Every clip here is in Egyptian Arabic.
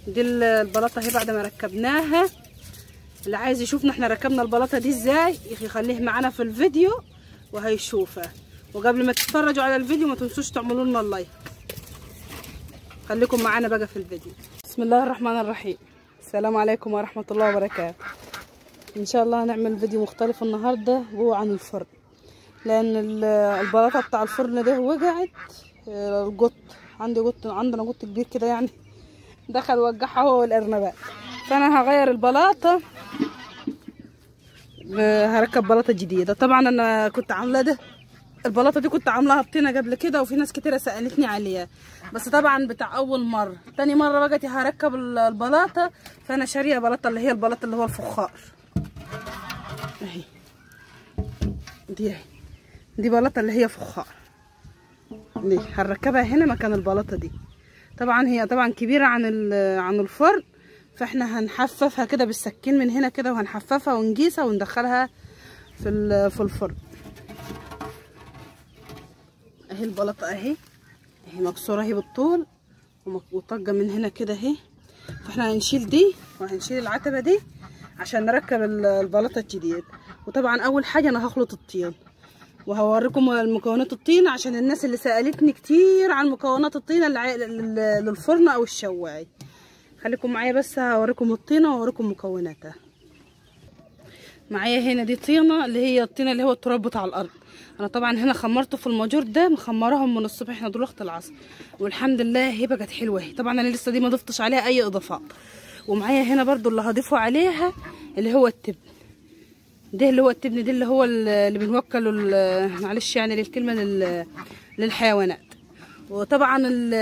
دي البلاطه اهي بعد ما ركبناها اللي عايز يشوفنا احنا ركبنا البلاطه دي ازاي يخليه معانا في الفيديو وهيشوفها وقبل ما تتفرجوا على الفيديو ما تنسوش تعملوا لنا اللايك خليكم معانا بقى في الفيديو بسم الله الرحمن الرحيم السلام عليكم ورحمه الله وبركاته ان شاء الله هنعمل فيديو مختلف النهارده وهو عن الفرن لان البلاطه بتاع الفرن ده وقعت القط عندي قط عندنا قط كبير كده يعني دخل وقعها هو والارنبات فانا هغير البلاطه هركب بلاطه جديده طبعا انا كنت عامله ده البلاطه دي كنت عاملاها بطينه قبل كده وفي ناس كتيره سالتني عليها بس طبعا بتاع اول مره تاني مره بقت هركب البلاطه فانا شاريه بلاطه اللي هي البلاطه اللي هو الفخار اهي دي اهي دي بلاطه اللي هي فخار دي هنركبها هنا مكان البلاطه دي طبعا هي طبعا كبيره عن عن الفرن فاحنا هنحففها كده بالسكين من هنا كده وهنحففها ونقيسها وندخلها في في الفرن اهي البلاطه اهي اهي مكسوره اهي بالطول وطاقه من هنا كده اهي فاحنا هنشيل دي وهنشيل العتبه دي عشان نركب البلاطه الجديد وطبعا اول حاجه انا هخلط الطين وهوريكم المكونات الطين عشان الناس اللي سالتني كتير عن مكونات الطينه للفرن او الشوايه خليكم معايا بس هوريكم الطينه واوريكم مكوناتها معايا هنا دي طينه اللي هي الطينه اللي هو التراب بتاع الارض انا طبعا هنا خمرته في الماجور ده مخمراهم من الصبح احنا دول وقت العصر والحمد لله هي بقت حلوه اهي طبعا انا لسه دي ما ضفتش عليها اي اضافات ومعايا هنا برضو اللي هضيفه عليها اللي هو التبن ده اللي هو التبن ده اللي هو اللي بنوكله معلش يعني للكلمه للحيوانات وطبعا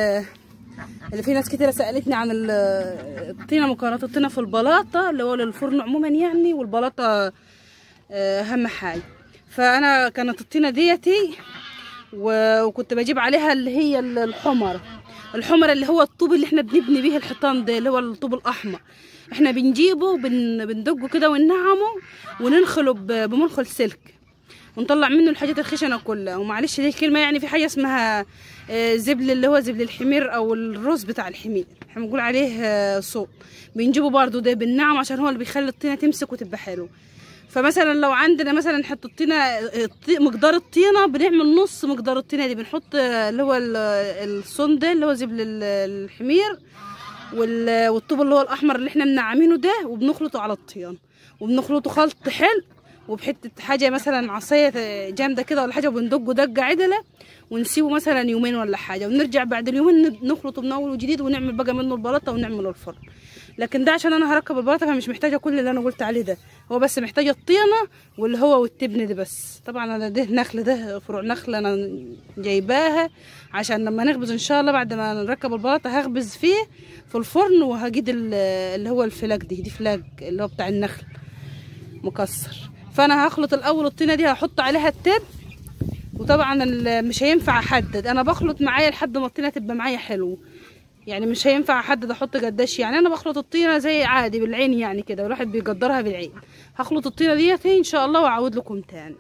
اللي في ناس كتيرة سألتني عن الطينة مكونات الطينة في البلاطة اللي هو للفرن عموما يعني والبلاطة أهم حاجة فأنا كانت الطينة ديتي وكنت بجيب عليها اللي هي الحمرة الحمرة اللي هو الطوب اللي احنا بنبني بيه الحيطان ده اللي هو الطوب الأحمر احنا بنجيبه بن بندقه كده وننعمه وننخله بمنخل سلك ونطلع منه الحاجات الخشنه كلها ومعلش دي الكلمه يعني في حاجه اسمها زبل اللي هو زبل الحمير او الرز بتاع الحمير احنا بنقول عليه صوت بنجيبه برضو ده بالنعم عشان هو اللي بيخلي الطينه تمسك وتبقى حلوه فمثلا لو عندنا مثلا حته الطينه مقدار الطينه بنعمل نص مقدار الطينه دي بنحط اللي هو الصن ده اللي هو زبل الحمير والطوب اللي هو الاحمر اللي احنا منعمينه ده وبنخلطه على الطين وبنخلطه خلط حلو وبحته حاجه مثلا عصايه جامده كده ولا حاجه وبندقه دقه عدله ونسيبه مثلا يومين ولا حاجه ونرجع بعد اليومين نخلطه من اول وجديد ونعمل بقى منه البلاطه ونعمل الفرن لكن ده عشان انا هركب البلاطه فمش محتاجه كل اللي انا قلت عليه ده هو بس محتاجه الطينه واللي هو والتبن ده بس طبعا انا ده نخل ده فروع نخل انا جايباها عشان لما نخبز ان شاء الله بعد ما نركب البلاطه هخبز فيه في الفرن وهجيب اللي هو الفلاك دي دي فلاك اللي هو بتاع النخل مكسر فانا هخلط الاول الطينه دي هحط عليها التب وطبعا مش هينفع احدد انا بخلط معايا لحد ما الطينه تبقى معايا حلو يعني مش هينفع احدد احط قداش يعني انا بخلط الطينه زي عادي بالعين يعني كده الواحد بيقدرها بالعين هخلط الطينه ديت ان شاء الله واعود لكم تاني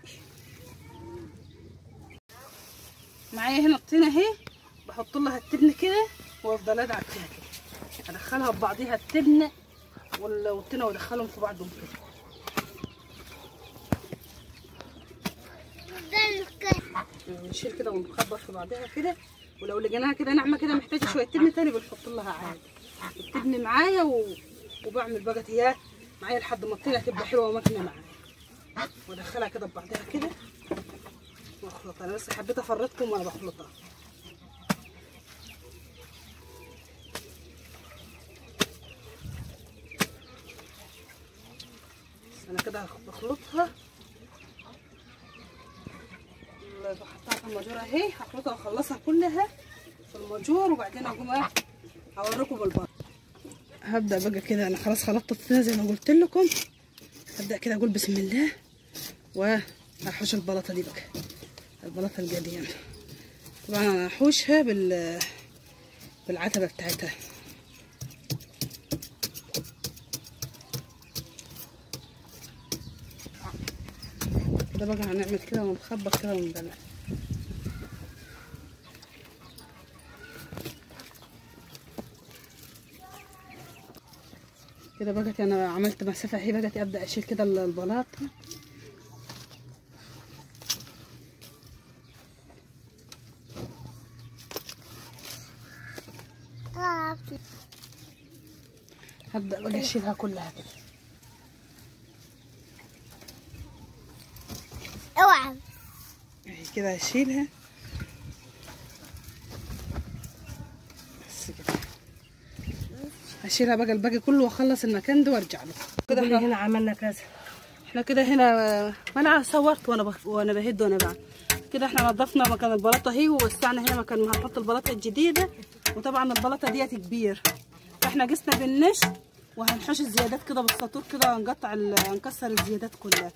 معايا هنا الطينه اهي بحط لها التبن كده وافضل ادعك فيها كده ادخلها ببعضيها التبن والطينه وادخلهم في بعضهم كده نشيل كده ونخبط في بعضها كده ولو لقيناها كده ناعمه كده محتاجه شويه تبن تاني بنحط لها عادي التبن معايا و... وبعمل بقى هي معايا لحد ما الطينه تبقى حلوه وماكنه معايا وادخلها كده ببعضها كده واخلطها انا بس حبيت افرطكم وانا بخلطها انا كده بخلطها بحطها في الماجور اهي هخلطها واخلصها كلها في الماجور وبعدين اقوم اوريكم البر هبدا بقى كده انا خلاص خلطت الطينه زي ما قلت لكم هبدا كده اقول بسم الله وهحوش البلاطه دي بقى البلاطه القديمه طبعا انا هحوشها بال بالعتبه بتاعتها كده بقى هنعمل كده ونخبط كده ونبلع كده بقت انا عملت مسافه اهي بقت ابدا اشيل كده ال- البلاط هبدا بقى اشيلها كلها كده اوعى اهي كده اشيلها بس كده هشيلها بقى الباقي كله واخلص المكان ده وارجع له كده احنا هنا عملنا كذا احنا كده هنا ما انا صورت وانا بخ... وانا بهد وانا بعمل كده احنا نظفنا مكان البلاطه اهي ووسعنا هنا مكان ما هنحط البلاطه الجديده وطبعا البلاطه ديت كبير فاحنا قسنا بالنش وهنحوش الزيادات كده بالسطور كده هنقطع ال... هنكسر الزيادات كلها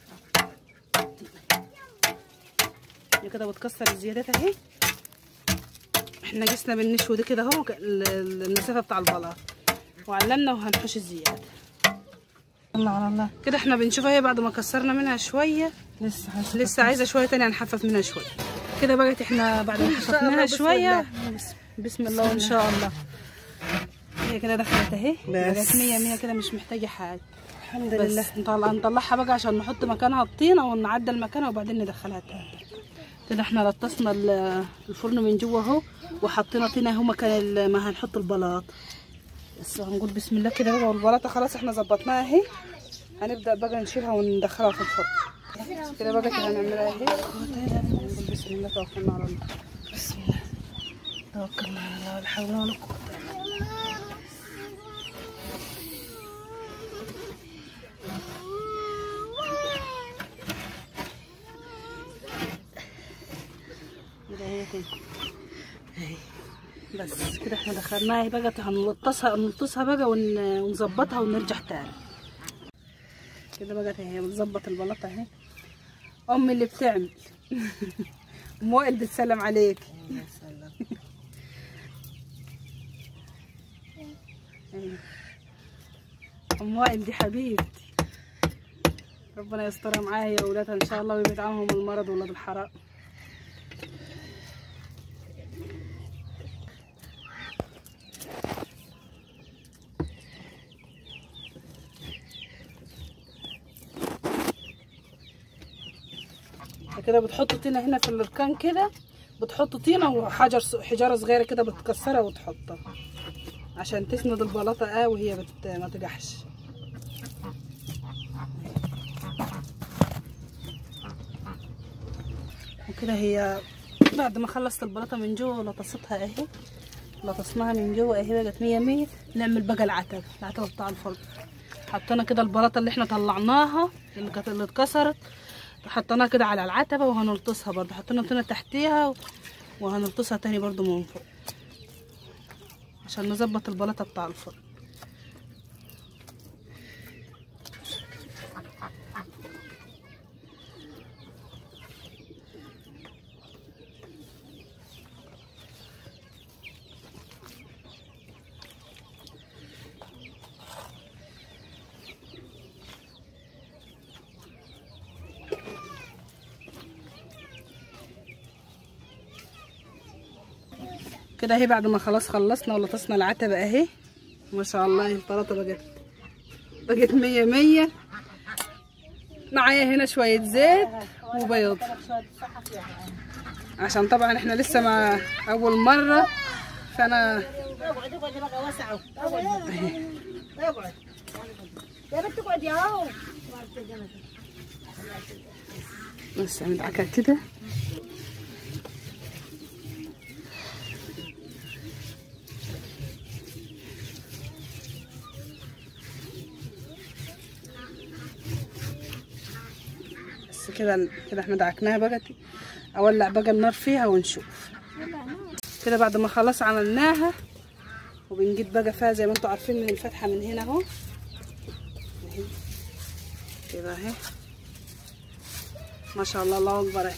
هي كده بتكسر الزيادات اهي احنا قسنا بالنش ودي كده اهو ال- ال- المسافه بتاع البلاط وعلمنا وهنحوش الزياده الله على الله كده احنا بنشوفها هي بعد ما كسرنا منها شويه لسه هشوف. لسه عايزه شويه تانية هنحفف منها شويه كده بقت احنا بعد ما حففناها بسم شويه الله. بسم الله وان شاء الله هي كده دخلت اهي بس. بقت مية مية كده مش محتاجه حاجه الحمد بس لله نطلع نطلعها بقى عشان نحط مكانها الطينه ونعدل مكانها وبعدين ندخلها تاني كده احنا لطسنا ال- الفرن من جوه اهو وحطينا طينه اهو مكان ال- ما هنحط البلاط بس هنقول بسم الله كده بقى والبلاطه خلاص احنا ظبطناها اهي هنبدا بقى نشيلها وندخلها في الفرن كده بقى كده هنعملها اهي نقول بسم الله توكلنا على الله بسم الله توكلنا على الله ولا حول ولا قوة كده هي كده اهي بس كده احنا دخلناها اهي بقى هنلطسها نلطسها بقى ون- ونظبطها ونرجع تاني كده بقى اهي بنظبط البلاطه اهي امي اللي بتعمل ام وائل بتسلم عليك أيوة. ام وائل دي حبيبتي ربنا يسترها معاها يا اولادها ان شاء الله ويبعد عنهم المرض ولاد الحرام كده بتحط طينه هنا في الاركان كده بتحط طينه وحجر ص- حجاره صغيره كده بتكسرها وتحطها عشان تسند البلاطه اه وهي بت... ما تجحش وكده هي بعد ما خلصت البلاطه من جوه ولطستها اهي لطسناها من جوه اهي بقت مية مية نعمل بقى العتبة العتبة بتاع الفرن حطينا كده البلاطه اللي احنا طلعناها اللي كانت اللي اتكسرت حطيناها كده على العتبة وهنلطسها برضو حطينا طينة تحتيها وهنلطسها تاني برضو من فوق عشان نظبط البلاطة بتاع الفرن كده اهي بعد ما خلاص خلصنا ولطسنا العتبة اهي ما شاء الله البلاطة بقت بقت مية مية معايا هنا شوية زيت وبيض عشان طبعا احنا لسه ما اول مرة فانا اقعد اقعد بقى وسعوا اقعد اقعد يا بنت اقعد يا هو بس ندعكها كده بس كده كده احنا دعكناها بقى اولع بقى النار فيها ونشوف كده بعد ما خلاص عملناها وبنجيب بقى فيها زي ما انتوا عارفين من الفتحه من هنا اهو اهي كده اهي ما شاء الله الله اكبر اهي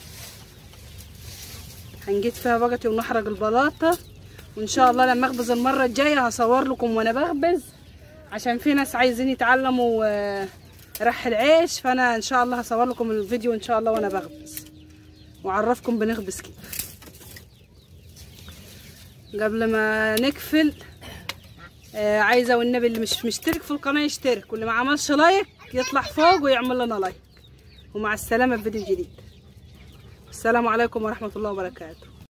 هنجيب فيها بقتي ونحرق البلاطه وان شاء الله لما اخبز المره الجايه هصور لكم وانا بخبز عشان في ناس عايزين يتعلموا آه، رح العيش فانا ان شاء الله هصور لكم الفيديو ان شاء الله وانا بخبز واعرفكم بنخبز كيف قبل ما نقفل آه عايزه والنبي اللي مش مشترك في القناه يشترك واللي ما عملش لايك يطلع فوق ويعمل لنا لايك ومع السلامه في فيديو جديد السلام عليكم ورحمه الله وبركاته